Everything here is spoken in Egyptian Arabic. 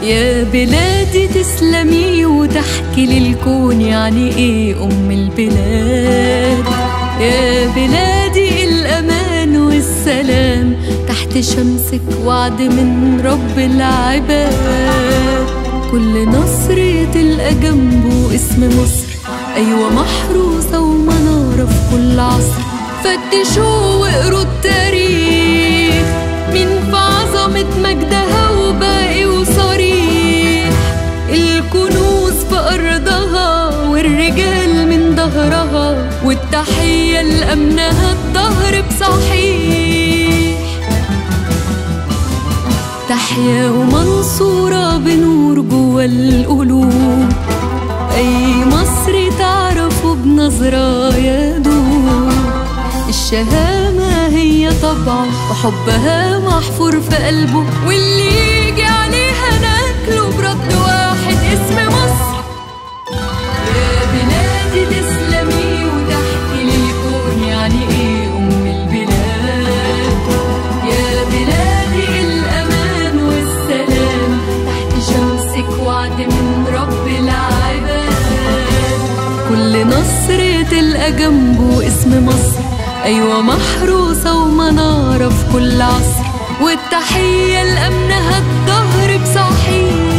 يا بلادي تسلمي وتحكي للكون يعني ايه ام البلاد يا بلادي الامان والسلام تحت شمسك وعد من رب العباد كل نصر تلقى جنبه اسم مصر ايوه محروسه ومناره في كل عصر فتشوا واقروا التاريخ مين في عظمه مجدها وباقي وصريح الكنوز في أرضها والرجال من ظهرها والتحية لأمنها الظهر بصحيح تحيا ومنصورة بنور جوا القلوب أي مصري تعرفه بنظرة يدوب الشهامة هي طبعه وحبها محفور في قلبه واللي يجي عليها ناكله برد واحد اسم مصر يا بلادي تسلمي وتحكي للكون يعني ايه ام البلاد يا بلادي الامان والسلام تحت شمسك وعد من رب العباد كل نصر تلقى جنبه اسم مصر أيوة محروسة ومنارة في كل عصر والتحية لأمنها الظهر بصحيح